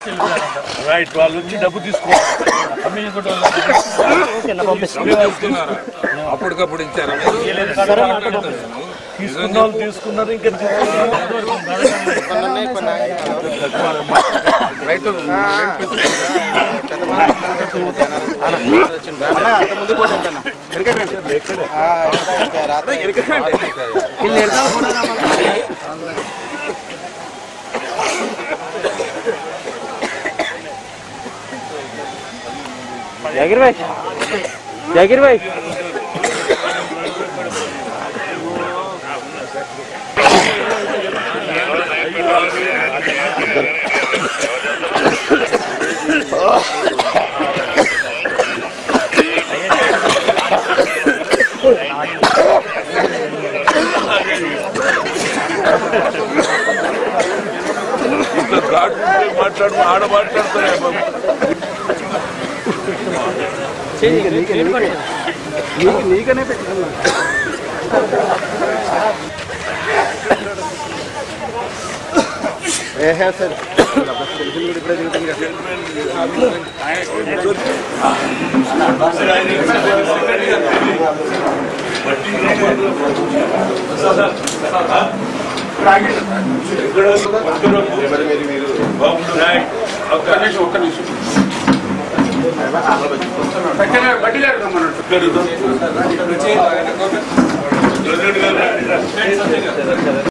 Right వాళ్ళు వచ్చి డబ్బు తీసుకోవాలి అప్పటికప్పుడు ఇచ్చారా తీసుకున్న వాళ్ళు తీసుకున్నారు ఇంకా రైతులు జాగిర్ భాయ్ జాగిర్ భాయ్ ఇంత ఘాటు మాట్లాడు ఆడ మాట్లాడుతున్నాయి బాబు. రైట్. ఒక్క నిమిషం ఒక్క నిమిషం ఇక్కడ